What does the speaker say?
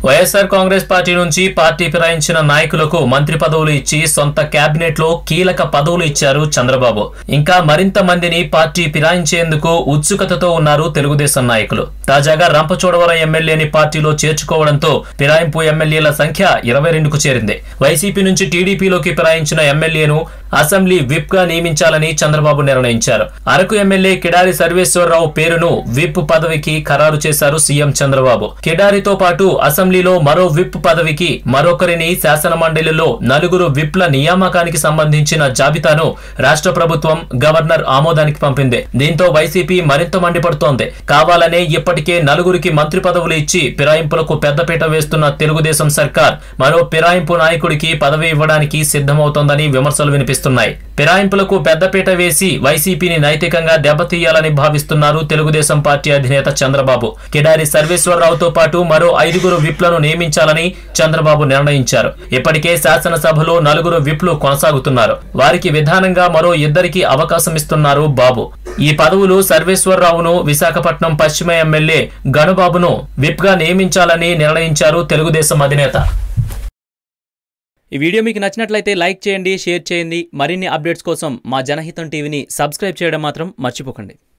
YSR Congress party నుంచి party ఫిరాయించిన నాయకులకు మంత్రి పదవులు ఇచ్చి సొంత కేబినెట్ లో కీలక పదవులు ఇచ్చారు చంద్రబాబు ఇంకా మరింత మందిని పార్టీ ఫిరాయించేందుకు ఉత్సుకతతో ఉన్నారు తెలుగుదేశం నాయకులు తాజాగా రంపచోడవరం ఎమ్మెల్యేని పార్టీలో చేర్చుకోవడంతో ఫిరాయింపు ఎమ్మెల్యేల సంఖ్య ఇరవై రెండుకు చేరింది వైసీపీ నుంచి టీడీపీలోకి ఫిరాయించిన ఎమ్మెల్యేను అసెంబ్లీ విప్ గా నియమించాలని చంద్రబాబు నిర్ణయించారు అరకు ఎమ్మెల్యే కిడారి సర్వేశ్వరరావు పేరును విప్ పదవికి ఖరారు చేశారు సీఎం చంద్రబాబు కిడారితో పాటు అసెంబ్లీలో మరో విప్ పదవికి మరొకరిని శాసన మండలిలో నలుగురు విప్ల నియామకానికి సంబంధించిన జాబితాను రాష్ట్ర ప్రభుత్వం గవర్నర్ ఆమోదానికి పంపింది దీంతో వైసీపీ మరింత మండిపడుతోంది కావాలనే ఇప్పటికే నలుగురికి మంత్రి పదవులు ఇచ్చి ఫిరాయింపులకు పెద్దపీట వేస్తున్న తెలుగుదేశం సర్కార్ మరో ఫిరాయింపు నాయకుడికి పదవి ఇవ్వడానికి సిద్ధమవుతోందని విమర్శలు వినిపిస్తున్నాయి ఫిరాయింపులకు పెద్దపీట వేసి వైసీపీని నైతికంగా దెబ్బతీయాలని భావిస్తున్నారు తెలుగుదేశం పార్టీ అధినేత చంద్రబాబు కిడారి సర్వేశ్వరరావుతో పాటు మరో ఐదుగురు విప్లను నియమించాలని చంద్రబాబు నిర్ణయించారు ఇప్పటికే శాసనసభలో నలుగురు విప్లు కొనసాగుతున్నారు వారికి విధానంగా మరో ఇద్దరికి అవకాశం ఇస్తున్నారు బాబు ఈ పదవులు సర్వేశ్వరరావును విశాఖపట్నం పశ్చిమ ఎమ్మెల్యే గణబాబును విప్ గా నియమించాలని నిర్ణయించారు తెలుగుదేశం అధినేత ఈ వీడియో మీకు నచ్చినట్లయితే లైక్ చేయండి షేర్ చేయండి మరిన్ని అప్డేట్స్ కోసం మా జనహితం టీవీని సబ్స్క్రైబ్ చేయడం మాత్రం మర్చిపోకండి